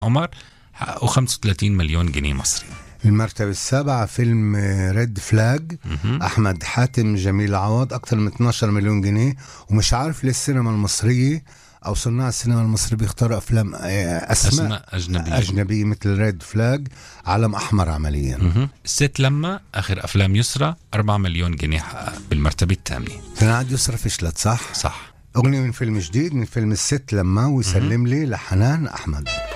عمر حققوا 35 مليون جنيه مصري المرتبة السابعة فيلم ريد فلاج مهم. أحمد حاتم جميل عوض أكثر من 12 مليون جنيه ومش عارف ليه السينما المصرية أو صناع السينما المصرية بيختاروا أفلام آه، أسماء اسماء اجنبيه أجنبية مثل ريد فلاج علم أحمر عمليا مهم. الست لما اخر افلام يسرى 4 مليون جنيه حقق بالمرتبه الثامنه تنعاد يسرى فشلت صح؟ صح أغنية من فيلم جديد من فيلم الست لما ويسلم لي لحنان أحمد